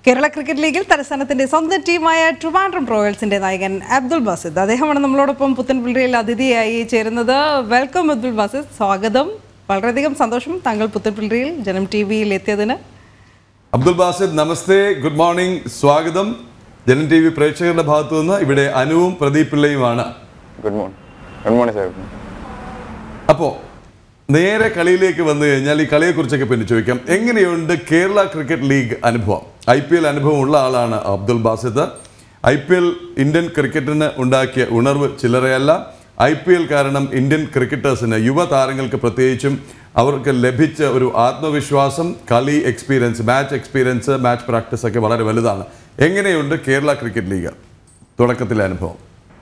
Kerala cricket ലീഗിൽ തലസ്ഥാനത്തിന്റെ സ്വന്തം ടീമായ ട്രിവാൻഡ്രം റോയൽസിന്റെ നായകൻ അബ്ദുൾ ബാസിദ് അദ്ദേഹമാണ് നമ്മളോടൊപ്പം പുത്തൻപിള്ളയിൽ അതിഥിയായി ചേരുന്നത് വെൽക്കം അബ്ദുൾ ബാസിദ് സ്വാഗതം വളരെയധികം സന്തോഷം താങ്കൾ പുത്തൻപിള്ളയിൽ ജനം ടി വിയിൽ എത്തിയതിന് അബ്ദുൽ ബാസിദ് നമസ്തേ ഗുഡ് മോർണിംഗ് സ്വാഗതം ജനൻ ടി വി പ്രേക്ഷകരുടെ ഭാഗത്തു നിന്ന് ഇവിടെ അനുവും പ്രദീപ് പിള്ളയുമാണ് good morning good morning sir അപ്പോൾ നേരെ കളിയിലേക്ക് വന്നു കഴിഞ്ഞാൽ ഈ കളിയെക്കുറിച്ചൊക്കെ പിന്നെ ചോദിക്കാം എങ്ങനെയുണ്ട് കേരള ക്രിക്കറ്റ് ലീഗ് അനുഭവം ഐ പി എൽ അനുഭവം ഉള്ള ആളാണ് Abdul Basith I P L Indian ക്രിക്കറ്റിന് ഉണ്ടാക്കിയ ഉണർവ് ചില്ലറയല്ല ഐ പി എൽ കാരണം ഇന്ത്യൻ ക്രിക്കറ്റേഴ്സിന് യുവതാരങ്ങൾക്ക് പ്രത്യേകിച്ചും അവർക്ക് ലഭിച്ച ഒരു ആത്മവിശ്വാസം കളി experience match experience match practice ഒക്കെ വളരെ വലുതാണ് എങ്ങനെയുണ്ട് കേരള ക്രിക്കറ്റ് ലീഗ് തുടക്കത്തിലെ അനുഭവം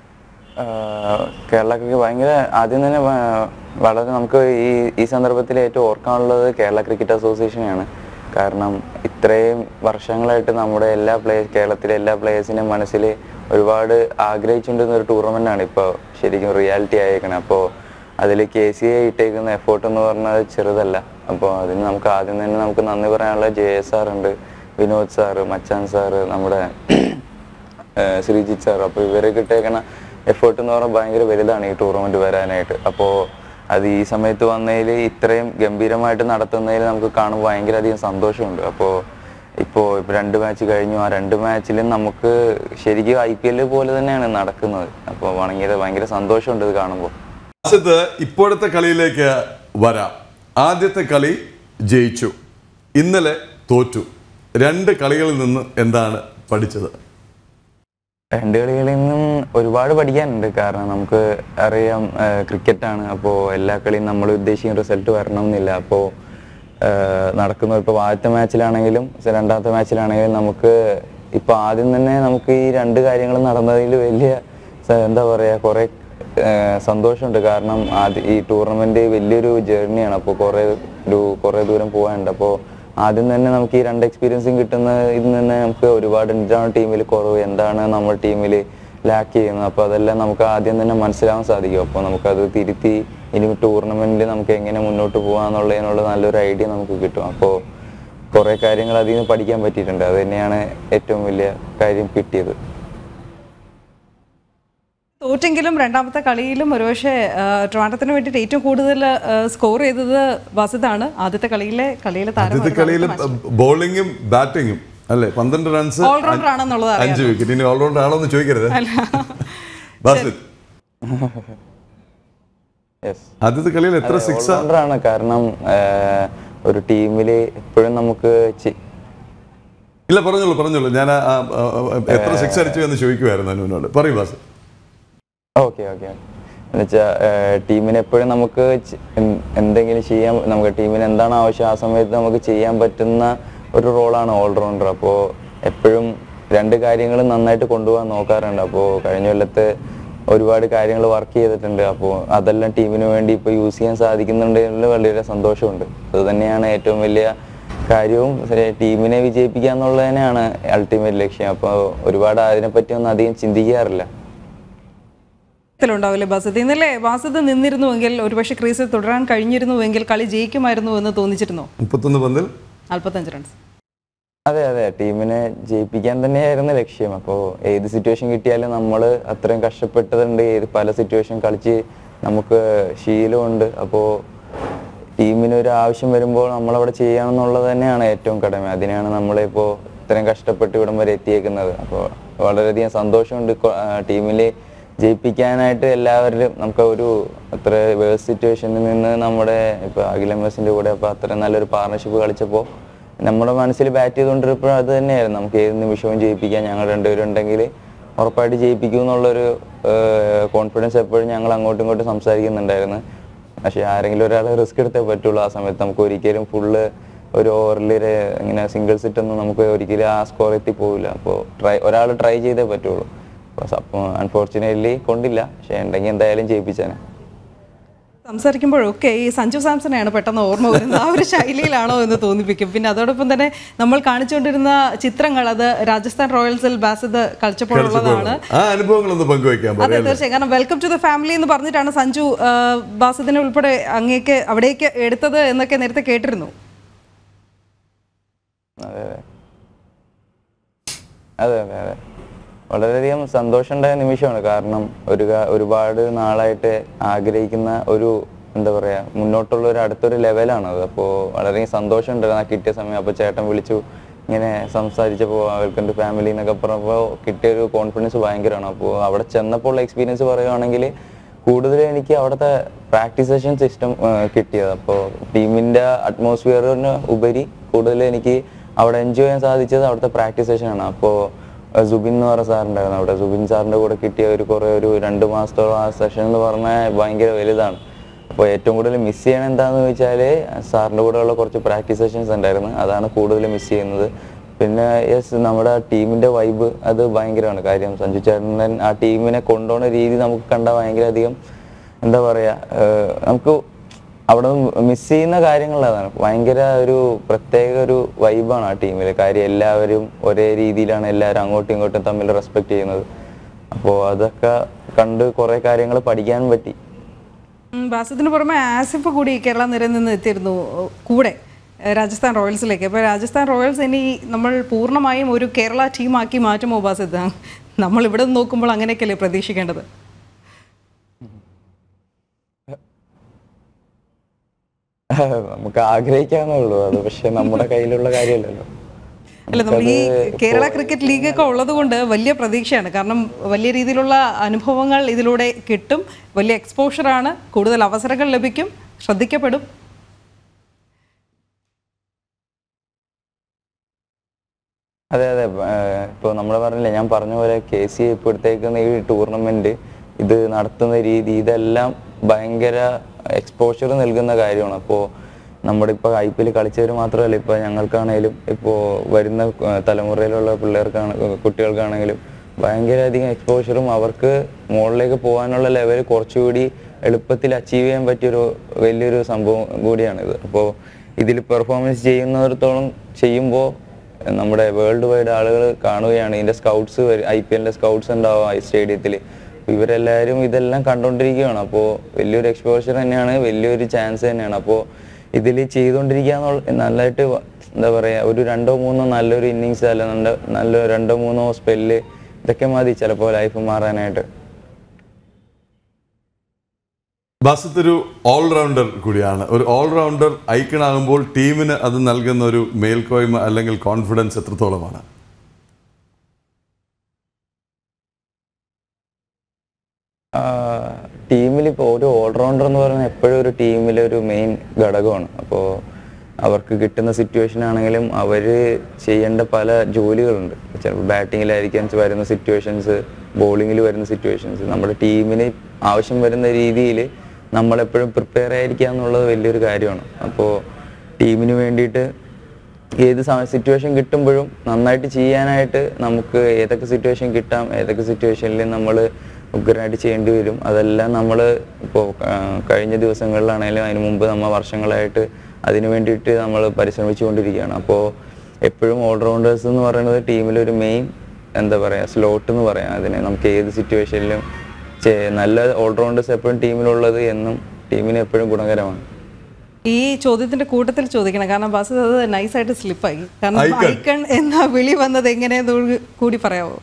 കേരള ക്രിക്കറ്റ് ഭയങ്കര ആദ്യം തന്നെ വ- വളരെ നമുക്ക് ഈ ഈ സന്ദർഭത്തിൽ ഏറ്റവും ഓർക്കാനുള്ളത് കേരള ക്രിക്കറ്റ് അസോസിയേഷനെയാണ് കാരണം ഇത്രയും വർഷങ്ങളായിട്ട് നമ്മുടെ എല്ലാ പ്ലേയേഴ്സ് കേരളത്തിലെ എല്ലാ പ്ലേയേഴ്സിൻ്റെ മനസ്സിൽ ഒരുപാട് ആഗ്രഹിച്ചുകൊണ്ടിരുന്ന ഒരു ടൂർണമെൻ്റാണ് ഇപ്പോൾ ശരിക്കും റിയാലിറ്റി ആയേക്കണേ അപ്പോൾ അതിൽ കെ സി എ ഇട്ടേക്കുന്ന എഫേർട്ട് എന്ന് പറഞ്ഞത് ചെറുതല്ല അപ്പോൾ അതിന് നമുക്ക് ആദ്യം തന്നെ നമുക്ക് നന്ദി പറയാനുള്ള ജെ എസ് സാർ ഉണ്ട് വിനോദ് സാറ് മച്ചാൻ സാറ് നമ്മുടെ ഏഹ് ശ്രീജിത്ത് സാർ അപ്പോൾ ഇവരൊക്കെ ഇട്ടേക്കണ എഫേർട്ട് എന്ന് പറഞ്ഞാൽ ഭയങ്കര വലുതാണ് ഈ ടൂർണമെന്റ് വരാനായിട്ട് അപ്പോൾ അത് ഈ സമയത്ത് വന്നതിൽ ഇത്രയും ഗംഭീരമായിട്ട് നടത്തുന്നതിൽ നമുക്ക് കാണുമ്പോൾ ഭയങ്കര അധികം സന്തോഷമുണ്ട് അപ്പോൾ ഇപ്പോൾ ഇപ്പോൾ രണ്ട് മാച്ച് കഴിഞ്ഞു ആ രണ്ട് മാച്ചിലും നമുക്ക് ശരിക്കും ഐ പി എൽ പോലെ തന്നെയാണ് നടക്കുന്നത് അപ്പോൾ ഭയങ്കര ഭയങ്കര സന്തോഷമുണ്ട് ഇത് കാണുമ്പോൾ ബാസിദ് ഇപ്പോഴത്തെ കളിയിലേക്ക് വരാം ആദ്യത്തെ കളി ജയിച്ചു ഇന്നലെ തോറ്റു രണ്ട് കളികളിൽ നിന്ന് എന്താണ് പഠിച്ചത് രണ്ട് കളികളിൽ നിന്നും ഒരുപാട് പഠിക്കാനുണ്ട് കാരണം നമുക്ക് അറിയാം ക്രിക്കറ്റാണ് അപ്പോൾ എല്ലാ കളിയും നമ്മൾ ഉദ്ദേശിക്കുന്ന റിസൾട്ട് വരണം എന്നില്ല അപ്പോൾ നടക്കുന്ന ഇപ്പോൾ ആദ്യത്തെ മാച്ചിലാണെങ്കിലും രണ്ടാമത്തെ മാച്ചിലാണെങ്കിലും നമുക്ക് ഇപ്പോൾ ആദ്യം തന്നെ നമുക്ക് ഈ രണ്ട് കാര്യങ്ങൾ നടന്നതിൽ വലിയ സ- എന്താ പറയുക കുറേ സന്തോഷമുണ്ട് കാരണം ആദ്യ ഈ ടൂർണമെന്റ് വലിയൊരു ജേർണിയാണ് അപ്പോൾ കുറേ ഒരു കുറേ ദൂരം പോകാനുണ്ട് അപ്പോൾ ആദ്യം തന്നെ നമുക്ക് ഈ രണ്ട് എക്സ്പീരിയൻസും കിട്ടുന്ന ഇതിൽ നിന്ന് നമുക്ക് ഒരുപാട് എന്താണ് ടീമിൽ കുറവ് എന്താണ് നമ്മുടെ ടീമിൽ ലാക്ക് ചെയ്യുന്നത് അപ്പോൾ അതെല്ലാം നമുക്ക് ആദ്യം തന്നെ മനസ്സിലാവാൻ സാധിക്കും അപ്പോൾ നമുക്കത് തിരുത്തി ഇനി ടൂർണമെന്റിൽ നമുക്ക് എങ്ങനെ മുന്നോട്ട് പോകാന്നുള്ളതിനുള്ള നല്ലൊരു ഐഡിയ നമുക്ക് കിട്ടും അപ്പോൾ കുറേ കാര്യങ്ങൾ അതിൽ നിന്ന് പഠിക്കാൻ പറ്റിയിട്ടുണ്ട് അത് തന്നെയാണ് ഏറ്റവും വലിയ കാര്യം കിട്ടിയത് തോറ്റെങ്കിലും രണ്ടാമത്തെ കളിയിലും ഒരുപക്ഷെ ആ, ട്രിവാൻഡ്രത്തിന് വേണ്ടിയിട്ട് ഏറ്റവും കൂടുതൽ സ്കോർ ചെയ്തത് ബാസിദാണ് ആദ്യത്തെ കളിയിലെ കളിയിലെ താരം ആദ്യത്തെ കളിയിൽ ബോളിങ്ങും ബാറ്റിങ്ങും അല്ലേ പന്ത്രണ്ട് റൺസ് ഓൾറൗണ്ടർ ആണെന്നുള്ളത് അറിയാം അഞ്ച് വിക്കറ്റ് ഇനി ഓൾറൗണ്ടർ ആണോ എന്ന് ചോദിക്കരുത് ബാസിദ് യെസ് ആദ്യത്തെ കളിയിൽ എത്ര സിക്സ് ആണ് കാരണം ആഹ്, ഒരു ടീമിൽ എപ്പോഴും നമുക്ക് ചി- ഇല്ല പറഞ്ഞോളൂ പറഞ്ഞോളൂ ഞാൻ ആ- ആ- ആ- എത്ര സിക്സ് അടിച്ചു എന്ന് ചോദിക്കുമായിരുന്നു അനുവിനോട് പറയൂ ബാസ് ഓക്കെ ഓക്കെ എന്നുവെച്ചാൽ ടീമിന് എപ്പോഴും നമുക്ക് ചെ- എന്ത് എന്തെങ്കിലും ചെയ്യാൻ നമുക്ക് ടീമിന് എന്താണ് ആവശ്യം ആ സമയത്ത് നമുക്ക് ചെയ്യാൻ പറ്റുന്ന ഒരു റോളാണ് ഓൾറൗണ്ടർ അപ്പോൾ എപ്പോഴും രണ്ട് കാര്യങ്ങളും നന്നായിട്ട് കൊണ്ടുപോകാൻ നോക്കാറുണ്ട് അപ്പോൾ കഴിഞ്ഞ കൊല്ലത്ത് ഒരുപാട് കാര്യങ്ങൾ വർക്ക് ചെയ്തിട്ടുണ്ട് അപ്പോൾ അതെല്ലാം ടീമിന് വേണ്ടി ഇപ്പോൾ യൂസ് ചെയ്യാൻ സാധിക്കുന്നുണ്ടെങ്കിൽ വളരെ സന്തോഷമുണ്ട് അത് തന്നെയാണ് ഏറ്റവും വലിയ കാര്യവും ശരി, ടീമിനെ വിജയിപ്പിക്കുക എന്നുള്ളത് തന്നെയാണ് അൾട്ടിമേറ്റ് ലക്ഷ്യം അപ്പോൾ ഒരുപാട് അതിനെപ്പറ്റി ഒന്നും അധികം ചിന്തിക്കാറില്ല ത്തിലുണ്ടാവില്ലേ ബാസിദ് ഇന്നലെ ബാസിദ് നിന്നിരുന്നുവെങ്കിൽ ഒരുപക്ഷെ ക്രീസിൽ തുടരാൻ കഴിഞ്ഞിരുന്നുവെങ്കിൽ കളി ജയിക്കുമായിരുന്നു എന്ന് തോന്നിച്ചിരുന്നു മുപ്പത്തൊന്ന് പന്തിൽ നാൽപ്പത്തഞ്ച് റൺസ് അതെ അതെ ടീമിനെ ജയിപ്പിക്കാൻ തന്നെയായിരുന്നു ലക്ഷ്യം അപ്പോൾ ഏത് സിറ്റുവേഷൻ കിട്ടിയാലും നമ്മൾ അത്രയും കഷ്ടപ്പെട്ടതുണ്ട് ഏത് പല സിറ്റുവേഷൻ കളിച്ച് നമുക്ക് ശീലമുണ്ട് അപ്പോൾ ടീമിന് ഒരു ആവശ്യം വരുമ്പോൾ നമ്മളവിടെ ചെയ്യണമെന്നുള്ളത് തന്നെയാണ് ഏറ്റവും കടമ അതിനാണ് നമ്മളിപ്പോൾ ഇത്രയും കഷ്ടപ്പെട്ട് ഇവിടം വരെ എത്തിയേക്കുന്നത് അപ്പോൾ വളരെയധികം സന്തോഷമുണ്ട് ടീമിൽ ജയിപ്പിക്കാനായിട്ട് എല്ലാവരിലും നമുക്ക് ഒരു അത്ര വേഴ്സ് സിറ്റുവേഷനിൽ നിന്ന് നമ്മുടെ ഇപ്പോൾ അഖില മെസ്സിൻ്റെ കൂടെ അപ്പോൾ അത്ര നല്ലൊരു പാർട്ണർഷിപ്പ് കളിച്ചപ്പോൾ നമ്മുടെ മനസ്സിൽ ബാറ്റ് ചെയ്തുകൊണ്ടിരുന്നപ്പോഴും അത് തന്നെയായിരുന്നു നമുക്ക് ഏത് നിമിഷവും ജയിപ്പിക്കാൻ ഞങ്ങൾ രണ്ടുപേരും ഉണ്ടെങ്കിൽ ഉറപ്പായിട്ട് ജയിപ്പിക്കും എന്നുള്ളൊരു കോൺഫിഡൻസ് എപ്പോഴും ഞങ്ങൾ അങ്ങോട്ടും ഇങ്ങോട്ടും സംസാരിക്കുന്നുണ്ടായിരുന്നു പക്ഷേ ആരെങ്കിലും ഒരാൾ റിസ്ക് എടുത്തേ പറ്റുള്ളൂ ആ സമയത്ത് നമുക്ക് ഒരിക്കലും ഫുള്ള് ഒരു ഓവറിൽ ഇങ്ങനെ സിംഗിൾ സിറ്റ് ഒന്നും നമുക്ക് ഒരിക്കലും ആ സ്കോർ എത്തി പോവില്ല അപ്പോൾ ട്രൈ ഒരാൾ ട്രൈ ചെയ്തേ പറ്റുള്ളൂ അപ്പോൾ അൺഫോർച്ചുനേറ്റ്ലി കൊണ്ടില്ല പക്ഷേ ഉണ്ടെങ്കിൽ എന്തായാലും ജയിപ്പിച്ചാനെ സംസാരിക്കുമ്പോഴൊക്കെ ഈ സഞ്ജു സാംസണെയാണ് പെട്ടെന്ന് ഓർമ്മ വരുന്നത് ആ ഒരു ശൈലിയിലാണോ എന്ന് തോന്നിപ്പിക്കും പിന്നെ അതോടൊപ്പം തന്നെ നമ്മൾ കാണിച്ചുകൊണ്ടിരുന്ന ചിത്രങ്ങൾ അത് രാജസ്ഥാൻ റോയൽസിൽ ബാസിദ് കളിച്ചപ്പോഴുള്ളതാണ് ആ അനുഭവങ്ങളൊന്ന് പങ്കുവയ്ക്കാൻ അതെ പറയാം തീർച്ചയായും കാരണം വെൽക്കം ടു ദ ഫാമിലി എന്ന് പറഞ്ഞിട്ടാണ് സഞ്ജു ആ, ബാസിദിനെ ഉൾപ്പെടെ അങ്ങേക്ക് അവിടേക്ക് എടുത്തത് എന്നൊക്കെ നേരത്തെ കേട്ടിരുന്നു അതെ അതെ അതെ അതെ അതെ വളരെയധികം സന്തോഷമുണ്ടായ നിമിഷമാണ് കാരണം ഒരു കാ- ഒരുപാട് നാളായിട്ട് ആഗ്രഹിക്കുന്ന ഒരു എന്താ പറയാ മുന്നോട്ടുള്ള ഒരു അടുത്തൊരു ലെവലാണ് അത് അപ്പോൾ വളരെയധികം സന്തോഷമുണ്ടായിരുന്നു ആ കിട്ടിയ സമയം അപ്പോൾ ചേട്ടൻ വിളിച്ചു ഇങ്ങനെ സംസാരിച്ചപ്പോൾ വെൽക്കം ടു ഫാമിലി എന്നൊക്കെ പറഞ്ഞപ്പോൾ കിട്ടിയ ഒരു കോൺഫിഡൻസ് ഭയങ്കരമാണ് അപ്പോൾ അവിടെ ചെന്നപ്പോൾ ഉള്ള എക്സ്പീരിയൻസ് പറയുവാണെങ്കിൽ കൂടുതൽ എനിക്ക് അവിടുത്തെ പ്രാക്ടീസ് സെഷൻ സിസ്റ്റം കിട്ടിയത് അപ്പോൾ ടീമിൻ്റെ അറ്റ്മോസ്ഫിയറിന് ഉപരി കൂടുതൽ എനിക്ക് അവിടെ എൻജോയ് ചെയ്യാൻ സാധിച്ചത് അവിടുത്തെ പ്രാക്ടീസ് സെഷനാണ് അപ്പോൾ സുബിൻ എന്ന് പറഞ്ഞ സാറുണ്ടായിരുന്നു അവിടെ സുബിൻ സാറിൻ്റെ കൂടെ കിട്ടിയ ഒരു കുറേ ഒരു രണ്ട് മാസത്തോളം ആ സെഷൻ എന്ന് പറഞ്ഞാൽ ഭയങ്കര വലുതാണ് അപ്പോൾ ഏറ്റവും കൂടുതൽ മിസ് ചെയ്യണത് എന്താണെന്ന് ചോദിച്ചാൽ സാറിൻ്റെ കൂടെയുള്ള കുറച്ച് പ്രാക്ടീസ് സെഷൻസ് ഉണ്ടായിരുന്നു അതാണ് കൂടുതൽ മിസ് ചെയ്യുന്നത് പിന്നെ യെസ് നമ്മുടെ ടീമിൻ്റെ വൈബ് അത് ഭയങ്കരമാണ് കാര്യം സഞ്ജു ചേട്ടൻ ആ ടീമിനെ കൊണ്ടുപോകുന്ന രീതി നമുക്ക് കണ്ടാൽ ഭയങ്കര അധികം എന്താ പറയുക നമുക്ക് അവിടെ മിസ് ചെയ്യുന്ന കാര്യങ്ങൾ അതാണ് ഭയങ്കര ഒരു പ്രത്യേക ഒരു വൈബാണ് ആ ടീമിൽ കാര്യം എല്ലാവരും ഒരേ രീതിയിലാണ് എല്ലാവരും അങ്ങോട്ടും ഇങ്ങോട്ടും തമ്മിൽ റെസ്പെക്ട് ചെയ്യുന്നത് അപ്പോൾ അതൊക്കെ കണ്ട് കുറേ കാര്യങ്ങൾ പഠിക്കാൻ പറ്റി ഉം, ബാസിത്തിന് പുറമെ ആസിഫ് കൂടി കേരള നിരയിൽ നിന്ന് എത്തിയിരുന്നു ഏഹ്, കൂടെ ഏഹ്, രാജസ്ഥാൻ റോയൽസിലേക്ക് അപ്പോൾ രാജസ്ഥാൻ റോയൽസ് ഇനി നമ്മൾ പൂർണ്ണമായും ഒരു കേരള ടീമാക്കി മാറ്റുമോ ബാസിത് നമ്മൾ ഇവിടെ നിന്ന് നോക്കുമ്പോൾ അങ്ങനെയൊക്കെയല്ലേ പ്രതീക്ഷിക്കേണ്ടത് നമുക്ക് ആഗ്രഹിക്കാന്നേ ഉള്ളൂ അത് പക്ഷെ നമ്മുടെ കയ്യിലുള്ള കാര്യമല്ലല്ലോ അല്ല നമ്മൾ ഈ കേരള ക്രിക്കറ്റ് ലീഗൊക്കെ ഉള്ളത് കൊണ്ട് വലിയ പ്രതീക്ഷയാണ് കാരണം വലിയ രീതിയിലുള്ള അനുഭവങ്ങൾ ഇതിലൂടെ കിട്ടും വലിയ എക്സ്പോഷറാണ് കൂടുതൽ അവസരങ്ങൾ ലഭിക്കും ശ്രദ്ധിക്കപ്പെടും അതെ അതെ ഇപ്പോൾ നമ്മൾ പറഞ്ഞില്ലേ ഞാൻ പറഞ്ഞ പോലെ കെ സി ഇപ്പോൾ എടുത്തേക്കുന്ന ഈ ടൂർണമെന്റ് ഇത് നടത്തുന്ന രീതി ഇതെല്ലാം ഭയങ്കര എക്സ്പോഷർ നൽകുന്ന കാര്യമാണ് അപ്പോൾ നമ്മുടെ ഇപ്പോൾ ഐ പി എൽ കളിച്ചവർ മാത്രമല്ല ഇപ്പോൾ ഞങ്ങൾക്കാണേലും ഇപ്പോൾ വരുന്ന ഏർ തലമുറയിലുള്ള പിള്ളേർക്കാണ് ഏർ കുട്ടികൾക്കാണെങ്കിലും ഭയങ്കര അധികം എക്സ്പോഷറും അവർക്ക് മുകളിലേക്ക് പോകാനുള്ള ലെവൽ കുറച്ചുകൂടി എളുപ്പത്തിൽ അച്ചീവ് ചെയ്യാൻ പറ്റിയൊരു വലിയൊരു സംഭവം കൂടിയാണിത് അപ്പോൾ ഇതിൽ പെർഫോമൻസ് ചെയ്യുന്നിടത്തോളം ചെയ്യുമ്പോൾ നമ്മുടെ വേൾഡ് വൈഡ് ആളുകൾ കാണുകയാണ് ഇതിന്റെ സ്കൗട്ട്സ് ഐ പി എല്ലിന്റെ സ്കൗട്ട്സ് ഉണ്ടാവും ഈ സ്റ്റേഡിയത്തിൽ ഇവരെല്ലാവരും ഇതെല്ലാം കണ്ടുകൊണ്ടിരിക്കുകയാണ് അപ്പോൾ വലിയൊരു എക്സ്പോഷർ തന്നെയാണ് വലിയൊരു ചാൻസ് തന്നെയാണ് അപ്പോൾ ഇതിൽ ചെയ്തുകൊണ്ടിരിക്കുക എന്നുള്ള നല്ലതായിട്ട് വ- എന്താ പറയുക ഒരു രണ്ടോ മൂന്നോ നല്ലൊരു ഇന്നിങ്സ് അല്ല നല്ല നല്ല രണ്ടോ മൂന്നോ സ്പെല്ല് ഇതൊക്കെ മതി ചിലപ്പോൾ ലൈഫ് മാറാനായിട്ട് ബാസിത്ത് ഒരു ഓൾറൗണ്ടർ കൂടിയാണ് ഒരു ഓൾറൗണ്ടർ ഐക്കണാകുമ്പോൾ ടീമിന് അത് നൽകുന്ന ഒരു മേൽക്കോയ്മ അല്ലെങ്കിൽ കോൺഫിഡൻസ് എത്രത്തോളമാണ് ടീമിൽ ഇപ്പോൾ ഒരു ഓൾറൗണ്ടർ എന്ന് പറയുന്നത് എപ്പോഴും ഒരു ടീമിലെ ഒരു മെയിൻ ഘടകമാണ് അപ്പോൾ അവർക്ക് കിട്ടുന്ന സിറ്റുവേഷൻ ആണെങ്കിലും അവർ ചെയ്യേണ്ട പല ജോലികളുണ്ട് ചിലപ്പോൾ ബാറ്റിങ്ങിലായിരിക്കാം വരുന്ന സിറ്റുവേഷൻസ് ബോളിങ്ങിൽ വരുന്ന സിറ്റുവേഷൻസ് നമ്മുടെ ടീമിന് ആവശ്യം വരുന്ന രീതിയിൽ നമ്മളെപ്പോഴും പ്രിപ്പയർ ആയിരിക്കുക എന്നുള്ളത് വലിയൊരു കാര്യമാണ് അപ്പോൾ ടീമിന് വേണ്ടിയിട്ട് ഏത് സിറ്റുവേഷൻ കിട്ടുമ്പോഴും നന്നായിട്ട് ചെയ്യാനായിട്ട് നമുക്ക് ഏതൊക്കെ സിറ്റുവേഷൻ കിട്ടാം ഏതൊക്കെ സിറ്റുവേഷനിൽ നമ്മൾ ഉഗ്രനായിട്ട് ചെയ്യേണ്ടി വരും അതെല്ലാം നമ്മൾ ഇപ്പോൾ കഴിഞ്ഞ ദിവസങ്ങളിലാണെങ്കിലും അതിന് മുമ്പ് നമ്മൾ വർഷങ്ങളായിട്ട് അതിന് വേണ്ടിയിട്ട് നമ്മൾ പരിശ്രമിച്ചുകൊണ്ടിരിക്കുകയാണ് അപ്പോൾ എപ്പോഴും ഓൾറൗണ്ടേഴ്സ് എന്ന് പറയുന്നത് ടീമിലൊരു മെയിൻ എന്താ പറയുക സ്ലോട്ട് എന്ന് പറയാം അതിനെ നമുക്ക് ഏത് സിറ്റുവേഷനിലും നല്ല ഓൾറൗണ്ടേഴ്സ് എപ്പോഴും ടീമിലുള്ളത് എന്നും ടീമിന് എപ്പോഴും ഗുണകരമാണ് ഈ ചോദ്യത്തിന്റെ കൂട്ടത്തിൽ ചോദിക്കണം കാരണം ബാസ് അത് നൈസായിട്ട് സ്ലിപ്പായി കാരണം Icon. ഐക്കൺ എന്ന വിളി വന്നത് എങ്ങനെയെന്ന് കൂടി പറയാമോ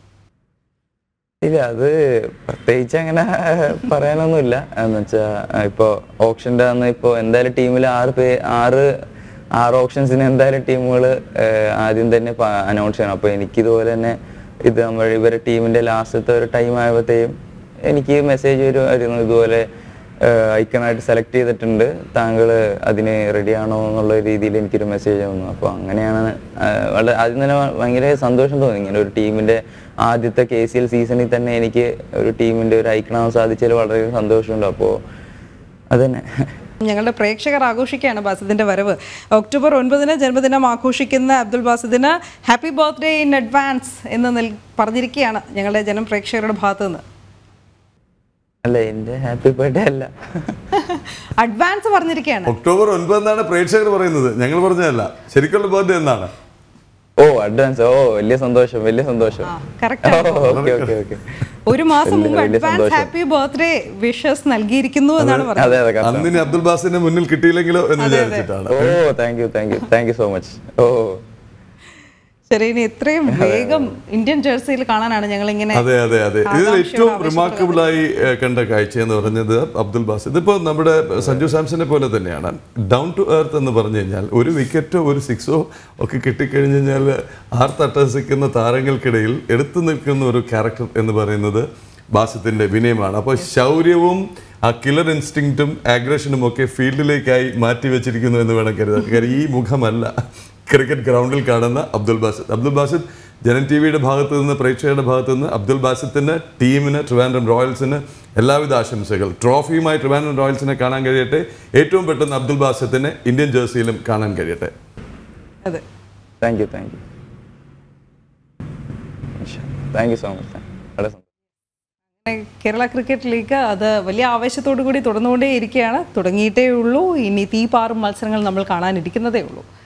ഇല്ല അത് പ്രത്യേകിച്ച് അങ്ങനെ പറയാനൊന്നുമില്ല എന്ന് വെച്ചാൽ ഇപ്പോൾ ഓപ്ഷൻ്റെ അന്ന് ഇപ്പോൾ എന്തായാലും ടീമിൽ ആറ് പേ ആറ് ആറ് ഓപ്ഷൻസിന് എന്തായാലും ടീമുകൾ ആദ്യം തന്നെ അനൗൺസ് ചെയ്യണം അപ്പോൾ എനിക്കിതുപോലെ തന്നെ ഇത് നമ്മൾ ഇവരെ ടീമിൻ്റെ ലാസ്റ്റത്തെ ഒരു ടൈം ആയപ്പോഴത്തേക്കും എനിക്ക് മെസ്സേജ് വരുമായിരുന്നു ഇതുപോലെ ഐക്കണായിട്ട് സെലക്ട് ചെയ്തിട്ടുണ്ട് താങ്കൾ അതിന് റെഡി ആണോ എന്നുള്ള രീതിയിൽ എനിക്കൊരു മെസ്സേജ് വന്നു അപ്പോൾ അങ്ങനെയാണ് ആ, വളരെ ആദ്യം തന്നെ ഭയങ്കര സന്തോഷം തോന്നി ഇങ്ങനെ ഒരു ടീമിൻ്റെ ആദ്യത്തെ കെ സി എൽ സീസണിൽ തന്നെ എനിക്ക് ഒരു ടീമിൻ്റെ ഒരു ഐക്കണാവാൻ സാധിച്ചതിൽ വളരെ സന്തോഷമുണ്ട് അപ്പോൾ അതന്നെ ഞങ്ങളുടെ പ്രേക്ഷകർ ആഘോഷിക്കുകയാണ് ബാസിദിന്റെ വരവ് ഒക്ടോബർ ഒൻപതിന് ജന്മദിനം ആഘോഷിക്കുന്ന അബ്ദുൽ ബാസിദിന് ഹാപ്പി ബർത്ത്ഡേ ഇൻ അഡ്വാൻസ് എന്ന് നിൽ പറഞ്ഞിരിക്കുകയാണ് ഞങ്ങളുടെ ജനം പ്രേക്ഷകരുടെ ഭാഗത്തു നിന്ന് അല്ല എൻ്റെ ഹാപ്പി ബർത്ത്ഡേ അല്ല അഡ്വാൻസ് പറഞ്ഞിരിക്കുകയാണ് ഒക്ടോബർ ഒൻപതെന്നാണ് പ്രേക്ഷകർ പറയുന്നത് ഞങ്ങൾ പറഞ്ഞതല്ല ശരിക്കുള്ള ബർത്ത്ഡേ എന്നാണ് ഓ അഡ്വാൻസ് ഓ വലിയ സന്തോഷം വലിയ സന്തോഷം കറക്റ്റ് ഓക്കെ ഓക്കെ ഓക്കെ ഒരു മാസം വലിയ- മുമ്പ് വലിയ അഡ്വാൻസ് സന്തോഷം. ഹാപ്പി ബർത്ത്ഡേ വിഷസ് നൽകിയിരിക്കുന്നു എന്നാണ് പറഞ്ഞത് അതെ അതെ correct ആണ്. അന്നിനി അബ്ദുൽ ബാസിന്റെ മുന്നിൽ കിട്ടിയില്ലെങ്കിലോ എന്ന് വിചാരിച്ചിട്ടാണ് oh thank you thank you thank you so much ഓ ശരി ഇനി എത്രയും വേഗം ഇന്ത്യൻ ജേഴ്സിയിൽ കാണാനാണ് ഞങ്ങൾ ഇങ്ങനെ അതെ അതെ അതെ ഇതിൽ ഏറ്റവും റിമാർക്കബിൾ ആയി ഏഹ്, കണ്ട കാഴ്ച എന്ന് പറഞ്ഞത് അബ്ദുൽ ബാസ് ഇതിപ്പോ നമ്മുടെ സഞ്ജു സാംസനെ പോലെ തന്നെയാണ് ഡൗൺ ടു എർത്ത് എന്ന് പറഞ്ഞു കഴിഞ്ഞാൽ ഒരു വിക്കറ്റോ ഒരു സിക്സോ ഒക്കെ കിട്ടിക്കഴിഞ്ഞു കഴിഞ്ഞാൽ ആർത്തട്ടസിക്കുന്ന താരങ്ങൾക്കിടയിൽ എടുത്തു നിൽക്കുന്ന ഒരു ക്യാരക്ടർ എന്ന് പറയുന്നത് ബാസിത്തിന്റെ വിനയമാണ് അപ്പോൾ ശൗര്യവും ആ കില്ലർ ഇൻസ്റ്റിങ്ക്റ്റും ആഗ്രഷനും ഒക്കെ ഫീൽഡിലേക്കായി മാറ്റി വെച്ചിരിക്കുന്നു എന്ന് വേണം കരുതാൻ കാര്യം ഈ മുഖമല്ല ക്രിക്കറ്റ് ഗ്രൗണ്ടിൽ കാണുന്ന അബ്ദുൽ ബാസിദ് അബ്ദുൽ ബാസിദ് ജനൻ ടി വിയുടെ ഭാഗത്ത് നിന്ന് പ്രേക്ഷകരുടെ ഭാഗത്ത് നിന്ന് അബ്ദുൽ ബാസിത്തിന് ടീമിന് ട്രിവാൻഡ്രം റോയൽസിന് എല്ലാവിധ ആശംസകൾ ട്രോഫിയുമായി ട്രിവാൻഡ്രം റോയൽസിനെ കാണാൻ കഴിയട്ടെ ഏറ്റവും പെട്ടെന്ന് അബ്ദുൽ ബാസിത്തിനെ ഇന്ത്യൻ ജേഴ്സിയിലും കാണാൻ കഴിയട്ടെ അതെ thank you thank you thank you so much വളരെ സന്തോഷം കേരള ക്രിക്കറ്റ് ലീഗ് അത് വലിയ ആവേശത്തോടു കൂടി തുടർന്നുകൊണ്ടേ ഇരിക്കുകയാണ് തുടങ്ങിയിട്ടേ ഉള്ളൂ ഇനി തീപാറും മത്സരങ്ങൾ നമ്മൾ കാണാനിരിക്കുന്നതേ ഉള്ളൂ